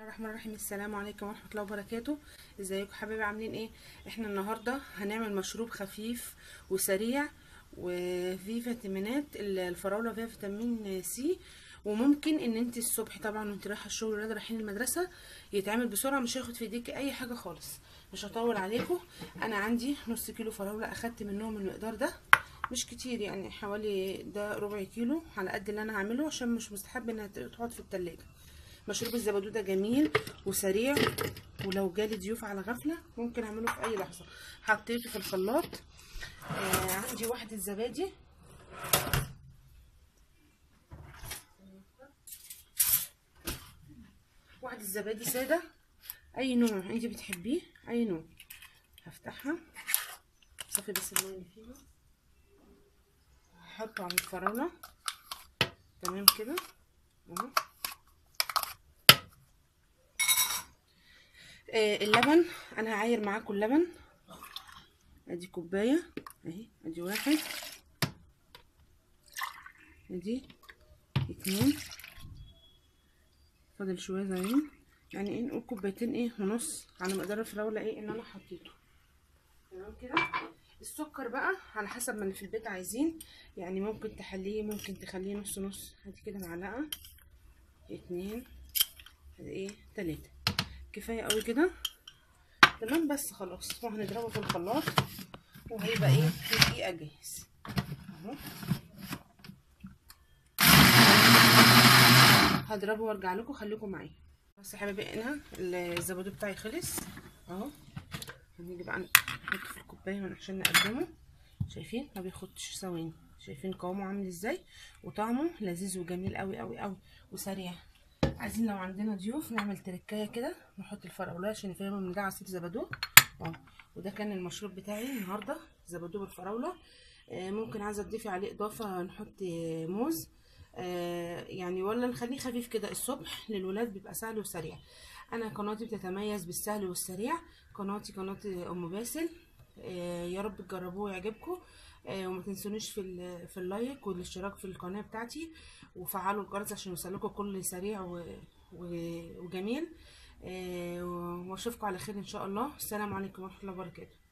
الرحمن الرحيم السلام عليكم ورحمه الله وبركاته ازيكم حبايبي عاملين ايه احنا النهارده هنعمل مشروب خفيف وسريع وفيه فيتامينات الفراوله فيها فيتامين سي وممكن ان انت الصبح طبعا وانت رايحه الشغل ولاد رايحين المدرسه يتعمل بسرعه مش هياخد في ايديكي اي حاجه خالص مش هطول عليكم انا عندي نص كيلو فراوله اخدت منهم المقدار ده مش كتير يعني حوالي ده ربع كيلو على قد اللي انا هعمله عشان مش مستحب انها تقعد في التلاجة مشروب الزبادو ده جميل وسريع ولو جالي ضيوف على غفله ممكن اعمله في اي لحظه حطيته في الخلاط آه عندي واحده زبادي واحده زبادي ساده اي نوع انت بتحبيه اي نوع هفتحها صفي بس الميه اللي فيها هحطه على الفراوله تمام كده اهو آه اللبن انا هعاير معاكم اللبن ادي كوبايه اهي ادي واحد ادي اتنين فاضل شويه زيين يعني ايه نقول كوبايتين ايه ونص على مقدار الفراوله ايه اللي انا حطيته تمام كده السكر بقى على حسب ما اللي في البيت عايزين يعني ممكن تحليه ممكن تخليه نص نص ادي كده معلقه اتنين ادي ايه تلاته كفايه قوي كده تمام بس خلاص وهنضربه في الخلاط وهيبقى ايه في دقيقه جاهز اهو هضربه وارجع لكم خليكم معايا بس يا حبايبي هنا الزبادو بتاعي خلص اهو هنيجي بقى نحطه في الكوبايه عشان نقدمه شايفين ما بياخدش ثواني شايفين قوامه عامل ازاي وطعمه لذيذ وجميل قوي قوي قوي وسريع عايزين لو عندنا ضيوف نعمل تركايه كده نحط الفراوله عشان يفهموا ان ده عصير زبادو اه وده كان المشروب بتاعي النهارده زبادو بالفراوله آه ممكن عايزه تضيفي عليه اضافه نحط موز آه يعني ولا نخليه خفيف كده الصبح للولاد بيبقى سهل وسريع انا قناتي بتتميز بالسهل والسريع قناتي قناه ام باسل آه يا رب تجربوه ويعجبكم آه وما تنسونيش في في اللايك والاشتراك في القناه بتاعتي وفعلوا الجرس عشان يوصلكم كل سريع و... و... وجميل آه واشوفكم على خير ان شاء الله السلام عليكم ورحمه الله وبركاته